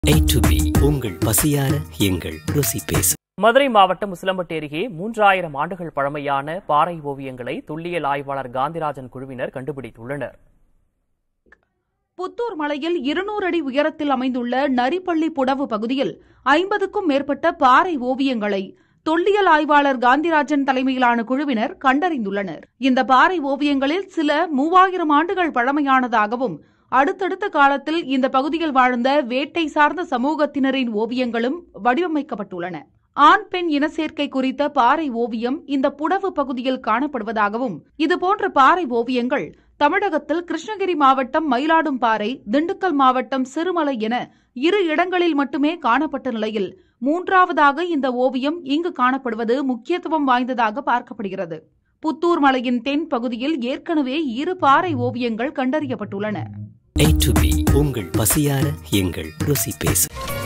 A to B உங்கள் பசியார எங்கள் ருசி பேசும் மதுரை மாவட்டம் உசிலம்பட்டி அருகே மூன்றாயிரம் ஆண்டுகள் பழமையான பாறை ஓவியங்களை துல்லியல் ஆய்வாளர் காந்திராஜன் குழுவினர் கண்டுபிடித்துள்ளனர் புத்தூர் மலையில் இருநூறு அடி உயரத்தில் அமைந்துள்ள நரிப்பள்ளி புடவு பகுதியில் ஐம்பதுக்கும் மேற்பட்ட பாறை ஓவியங்களை தொல்லியல் ஆய்வாளர் காந்திராஜன் தலைமையிலான குழுவினர் கண்டறிந்துள்ளனர் இந்த பாறை ஓவியங்களில் சில மூவாயிரம் ஆண்டுகள் பழமையானதாகவும் அடுத்தடுத்த காலத்தில் இந்த பகுதியில் வாழ்ந்த வேட்டை சார்ந்த சமூகத்தினரின் ஓவியங்களும் வடிவமைக்கப்பட்டுள்ளன ஆண் பெண் இனச்சேர்க்கை குறித்த பாறை ஓவியம் இந்த புடவு பகுதியில் காணப்படுவதாகவும் இதுபோன்ற பாறை ஓவியங்கள் தமிழகத்தில் கிருஷ்ணகிரி மாவட்டம் மயிலாடும்பாறை திண்டுக்கல் மாவட்டம் சிறுமலை என இரு இடங்களில் மட்டுமே காணப்பட்ட நிலையில் மூன்றாவதாக இந்த ஓவியம் இங்கு காணப்படுவது முக்கியத்துவம் வாய்ந்ததாக பார்க்கப்படுகிறது புத்தூர் மலையின் தென் பகுதியில் ஏற்கனவே இரு பாறை ஓவியங்கள் கண்டறியப்பட்டுள்ளன A to B உங்கள் பசியார எங்கள் ருசி பேசும்